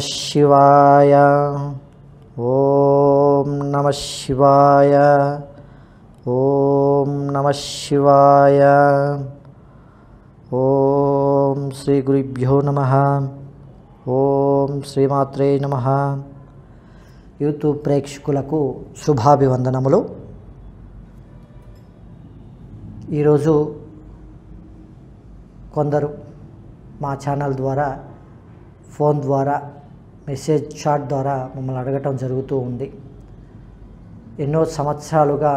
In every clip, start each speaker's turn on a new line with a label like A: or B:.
A: శివాయ ఓం నమ శివాయ ఓం నమ శివాయ ఓం శ్రీ గురుభ్యో నమ ఓం శ్రీమాత్రే నమ యూట్యూబ్ ప్రేక్షకులకు శుభాభివందనములు ఈరోజు కొందరు మా ఛానల్ ద్వారా ఫోన్ ద్వారా మెసేజ్ చాట్ ద్వారా మమ్మల్ని అడగటం జరుగుతూ ఉంది ఎన్నో సంవత్సరాలుగా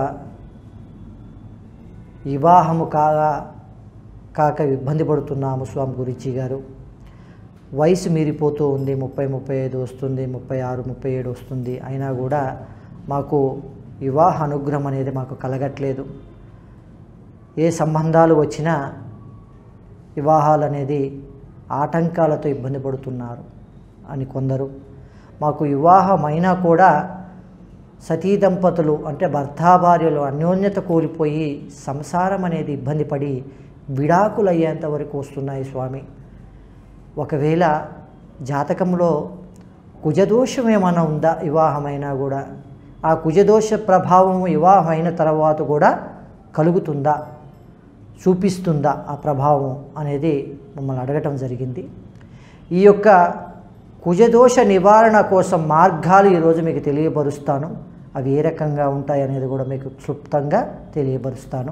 A: వివాహము కాగా కాక ఇబ్బంది పడుతున్నాము స్వామి గురించి గారు వయసు మీరిపోతూ ఉంది ముప్పై ముప్పై ఐదు వస్తుంది ముప్పై ఆరు ముప్పై ఏడు వస్తుంది అయినా కూడా మాకు వివాహ అనుగ్రహం అనేది మాకు కలగట్లేదు ఏ సంబంధాలు వచ్చినా వివాహాలు అనేది ఆటంకాలతో ఇబ్బంది పడుతున్నారు అని కొందరు మాకు వివాహమైనా కూడా సతీ దంపతులు అంటే భర్తాభార్యలు అన్యోన్యత కోల్పోయి సంసారం అనేది ఇబ్బంది పడి విడాకులు అయ్యేంత వరకు వస్తున్నాయి స్వామి ఒకవేళ జాతకంలో కుజదోషం ఏమైనా ఉందా వివాహమైనా కూడా ఆ కుజదోష ప్రభావం వివాహమైన తర్వాత కూడా కలుగుతుందా చూపిస్తుందా ఆ ప్రభావం అనేది మమ్మల్ని అడగటం జరిగింది ఈ యొక్క కుజదోష నివారణ కోసం మార్గాలు ఈరోజు మీకు తెలియపరుస్తాను అవి ఏ రకంగా ఉంటాయి అనేది కూడా మీకు క్లుప్తంగా తెలియపరుస్తాను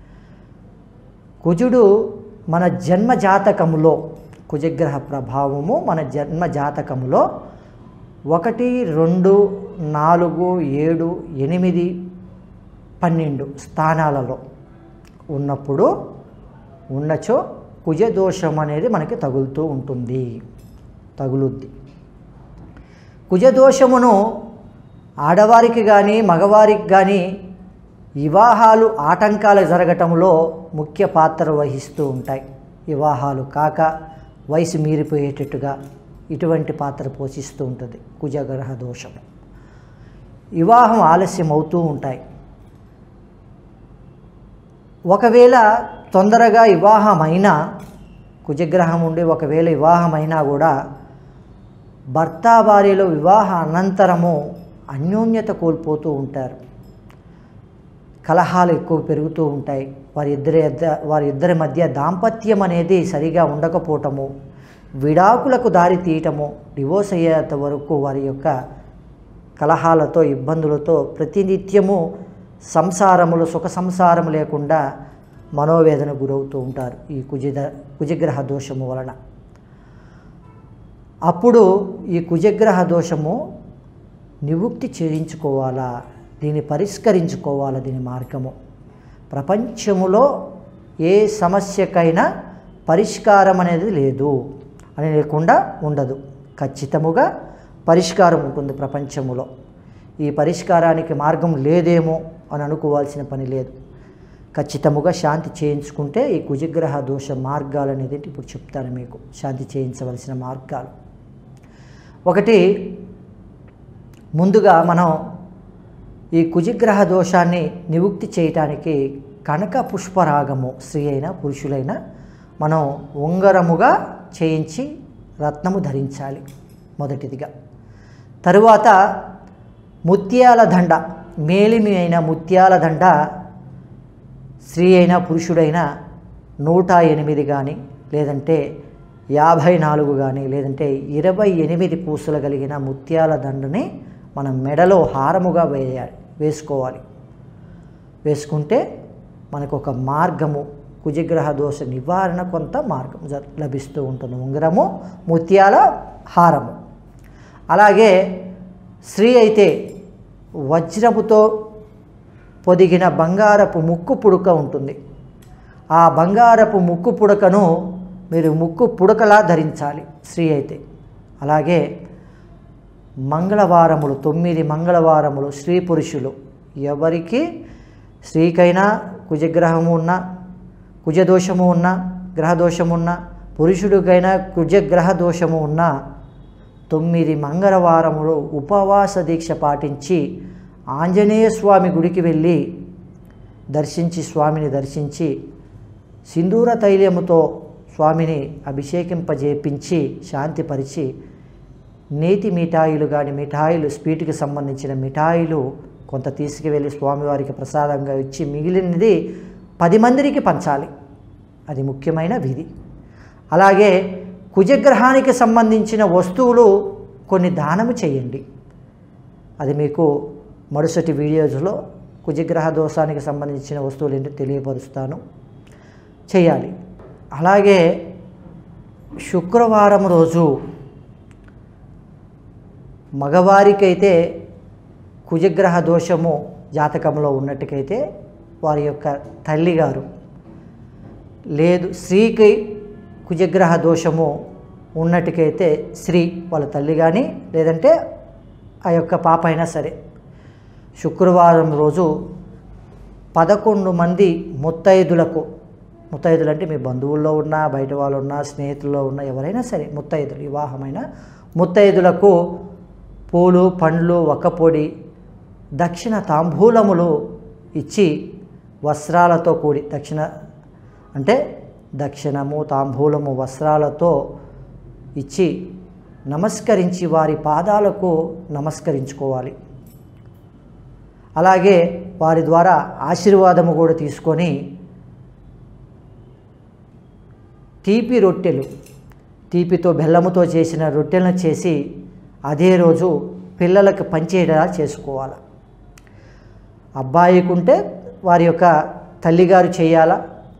A: కుజుడు మన జన్మ జాతకములో కుజగ్రహ ప్రభావము మన జన్మ జాతకములో ఒకటి రెండు నాలుగు ఏడు ఎనిమిది పన్నెండు స్థానాలలో ఉన్నప్పుడు ఉన్నచో కుజదోషం అనేది మనకి తగులుతూ ఉంటుంది తగులుద్ది కుజదోషమును ఆడవారికి కానీ మగవారికి కానీ వివాహాలు ఆటంకాలు జరగటంలో ముఖ్య పాత్ర వహిస్తూ ఉంటాయి వివాహాలు కాక వయసు మీరిపోయేటట్టుగా ఇటువంటి పాత్ర పోషిస్తూ ఉంటుంది కుజగ్రహ దోషము వివాహం ఆలస్యం అవుతూ ఉంటాయి ఒకవేళ తొందరగా వివాహమైన కుజగ్రహం ఉండి ఒకవేళ వివాహమైనా కూడా భర్త భార్యలో వివాహ అనంతరము అన్యోన్యత కోల్పోతూ ఉంటారు కలహాలు ఎక్కువ పెరుగుతూ ఉంటాయి వారి ఇద్దరి వారి ఇద్దరి మధ్య దాంపత్యం అనేది సరిగా ఉండకపోవటము విడాకులకు దారి తీయటము డివోర్స్ అయ్యేంత వరకు వారి యొక్క కలహాలతో ఇబ్బందులతో ప్రతినిత్యము సంసారములు సుఖ సంసారం లేకుండా మనోవేదన గురవుతూ ఉంటారు ఈ కుజిద కుజగ్రహ దోషము వలన అప్పుడు ఈ కుజగ్రహ దోషము నివృత్తి చేయించుకోవాలా దీన్ని పరిష్కరించుకోవాలా దీని మార్గము ప్రపంచములో ఏ సమస్యకైనా పరిష్కారం అనేది లేదు అని లేకుండా ఉండదు ఖచ్చితముగా పరిష్కారం ఉంటుంది ప్రపంచములో ఈ పరిష్కారానికి మార్గం లేదేమో అని అనుకోవాల్సిన పని లేదు ఖచ్చితముగా శాంతి చేయించుకుంటే ఈ కుజగ్రహ దోష మార్గాలు అనేది ఇప్పుడు చెప్తాను మీకు శాంతి చేయించవలసిన మార్గాలు ఒకటి ముందుగా మనం ఈ కుజగ్రహ దోషాన్ని నివృత్తి చేయటానికి కనక పుష్పరాగము స్త్రీ అయినా పురుషులైనా మనం ఉంగరముగా చేయించి రత్నము ధరించాలి మొదటిదిగా తరువాత ముత్యాల దండ మేలిమి అయిన ముత్యాల దండ స్త్రీ అయినా పురుషుడైనా నూట ఎనిమిది కానీ లేదంటే యాభై నాలుగు కానీ లేదంటే ఇరవై ఎనిమిది పూసలు కలిగిన ముత్యాల దండని మనం మెడలో హారముగా వేయాలి వేసుకోవాలి వేసుకుంటే మనకు ఒక మార్గము కుజగ్రహ దోష నివారణ కొంత మార్గం జ- లభిస్తూ ఉంటుంది ఉంగరము ముత్యాల హారము అలాగే స్త్రీ అయితే వజ్రముతో పొదిగిన బంగారపు ముక్కు పుడక ఉంటుంది ఆ బంగారపు ముక్కు పుడకను మీరు ముక్కు పుడకలా ధరించాలి స్త్రీ అయితే అలాగే మంగళవారములు తొమ్మిది మంగళవారములు స్త్రీ పురుషులు ఎవరికి స్త్రీకైనా కుజగ్రహము ఉన్నా కుజదోషము ఉన్నా గ్రహదోషము ఉన్నా పురుషుడికైనా కుజగ్రహ దోషము ఉన్నా తొమ్మిది మంగళవారములు ఉపవాస దీక్ష పాటించి ఆంజనేయ స్వామి గుడికి వెళ్ళి దర్శించి స్వామిని దర్శించి సింధూర తైలముతో స్వామిని అభిషేకింపజేపించి శాంతిపరిచి నేతి మిఠాయిలు కానీ మిఠాయిలు స్వీట్కి సంబంధించిన మిఠాయిలు కొంత తీసుకువెళ్ళి స్వామివారికి ప్రసాదంగా ఇచ్చి మిగిలినది పది మందికి పంచాలి అది ముఖ్యమైన విధి అలాగే కుజగ్రహానికి సంబంధించిన వస్తువులు కొన్ని దానము చేయండి అది మీకు మరుసటి వీడియోస్లో కుజగ్రహ దోషానికి సంబంధించిన వస్తువులు ఏంటో తెలియపరుస్తాను చేయాలి అలాగే శుక్రవారం రోజు మగవారికైతే కుజగ్రహ దోషము జాతకంలో ఉన్నట్టుకైతే వారి యొక్క తల్లిగారు లేదు స్త్రీకి కుజగ్రహ దోషము ఉన్నట్టుకైతే స్త్రీ వాళ్ళ తల్లి కానీ లేదంటే ఆ యొక్క పాప అయినా సరే శుక్రవారం రోజు పదకొండు మంది ముత్తైదులకు ముత్తైదులు అంటే మీ బంధువుల్లో ఉన్న బయట వాళ్ళు ఉన్న స్నేహితుల్లో ఉన్న ఎవరైనా సరే ముత్తైదులు వివాహమైన ముత్తైదులకు పూలు పండ్లు ఒక్కపొడి దక్షిణ తాంబూలములు ఇచ్చి వస్త్రాలతో కూడి దక్షిణ అంటే దక్షిణము తాంబూలము వస్త్రాలతో ఇచ్చి నమస్కరించి వారి పాదాలకు నమస్కరించుకోవాలి అలాగే వారి ద్వారా ఆశీర్వాదము కూడా తీసుకొని తీపి రొట్టెలు తీపితో బెల్లముతో చేసిన రొట్టెలను చేసి అదే రోజు పిల్లలకు పంచేలా చేసుకోవాలి అబ్బాయికుంటే వారి యొక్క తల్లిగారు చేయాలా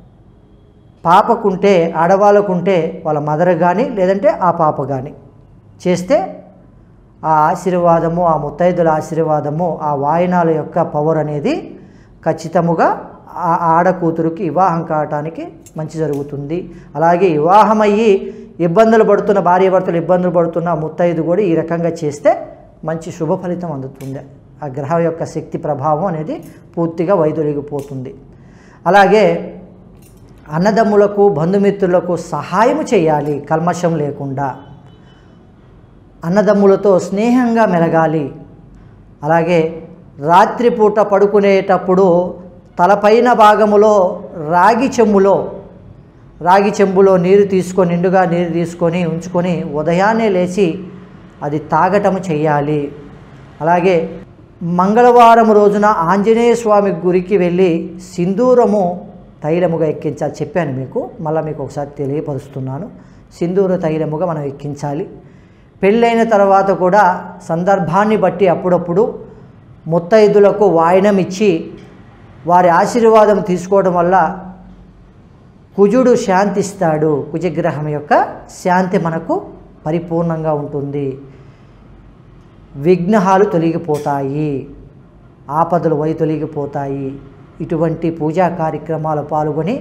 A: పాపకుంటే ఆడవాళ్ళకుంటే వాళ్ళ మదర్ కానీ లేదంటే ఆ పాప కానీ చేస్తే ఆ ఆశీర్వాదము ఆ ముత్తైదుల ఆశీర్వాదము ఆ వాయనాల యొక్క పవర్ అనేది ఖచ్చితముగా ఆ ఆడ కూతురుకి వివాహం కావటానికి మంచి జరుగుతుంది అలాగే వివాహమయ్యి ఇబ్బందులు పడుతున్న భార్యాభర్తలు ఇబ్బందులు పడుతున్న ముత్తైదు కూడా ఈ రకంగా చేస్తే మంచి శుభ ఫలితం అందుతుంది ఆ గ్రహం యొక్క శక్తి ప్రభావం అనేది పూర్తిగా వైదొలిగిపోతుంది అలాగే అన్నదమ్ములకు బంధుమిత్రులకు సహాయం చేయాలి కల్మషం లేకుండా అన్నదమ్ములతో స్నేహంగా మెలగాలి అలాగే రాత్రిపూట పడుకునేటప్పుడు తలపైన భాగములో రాగి చెంబులో రాగి చెంబులో నీరు తీసుకొని నిండుగా నీరు తీసుకొని ఉంచుకొని ఉదయాన్నే లేచి అది తాగటం చేయాలి అలాగే మంగళవారం రోజున ఆంజనేయ స్వామి గురికి వెళ్ళి సింధూరము తైలముగా ఎక్కించాలి చెప్పాను మీకు మళ్ళీ మీకు ఒకసారి తెలియపరుస్తున్నాను సింధూర తైలముగా మనం ఎక్కించాలి పెళ్ళైన తర్వాత కూడా సందర్భాన్ని బట్టి అప్పుడప్పుడు ముత్తైదులకు వాయనం ఇచ్చి వారి ఆశీర్వాదం తీసుకోవడం వల్ల కుజుడు శాంతిస్తాడు కుజగ్రహం యొక్క శాంతి మనకు పరిపూర్ణంగా ఉంటుంది విఘ్నహాలు తొలగిపోతాయి ఆపదలు వై తొలగిపోతాయి ఇటువంటి పూజా కార్యక్రమాలు పాల్గొని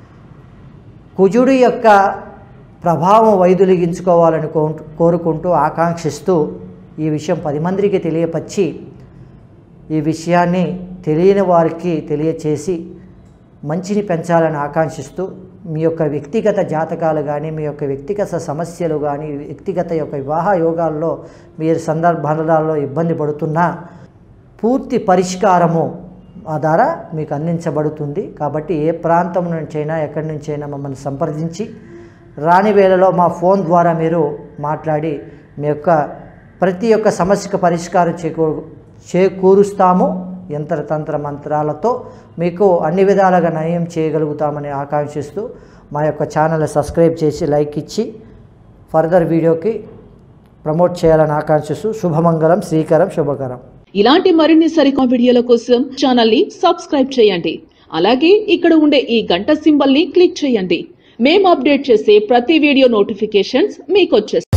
A: కుజుడు యొక్క ప్రభావం వైదొలిగించుకోవాలని కోరు- కోరుకుంటూ ఆకాంక్షిస్తూ ఈ విషయం పది మందికి తెలియపరిచి ఈ విషయాన్ని తెలియని వారికి తెలియచేసి మంచిని పెంచాలని ఆకాంక్షిస్తూ మీ యొక్క వ్యక్తిగత జాతకాలు కానీ మీ యొక్క వ్యక్తిగత సమస్యలు కానీ వ్యక్తిగత యొక్క వివాహ యోగాల్లో మీరు సందర్భాలలో ఇబ్బంది పడుతున్నా పూర్తి పరిష్కారము ఆ ద్వారా మీకు అందించబడుతుంది కాబట్టి ఏ ప్రాంతం నుంచైనా ఎక్కడి నుంచైనా మమ్మల్ని సంప్రదించి రాని వేళలో మా ఫోన్ ద్వారా మీరు మాట్లాడి మీ యొక్క ప్రతి ఒక్క సమస్యకు పరిష్కారం చేకూ చేకూరుస్తాము యంత్రతంత్ర మంత్రాలతో మీకు అన్ని విధాలుగా నయం చేయగలుగుతామని ఆకాంక్షిస్తూ మా యొక్క ఛానల్ సబ్స్క్రైబ్ చేసి లైక్ ఇచ్చి ఫర్దర్ వీడియోకి ప్రమోట్ చేయాలని ఆకాంక్షిస్తూ శుభమంగళం శ్రీకరం శుభకరం
B: ఇలాంటి మరిన్ని సరికొత్త వీడియోల కోసం ఛానల్ ని సబ్స్క్రైబ్ చేయండి అలాగే ఇక్కడ ఉండే ఈ గంట సింబల్ ని క్లిక్ చేయండి మేము అప్డేట్ చేసే ప్రతి వీడియో నోటిఫికేషన్స్ మీకు వచ్చేస్తాయి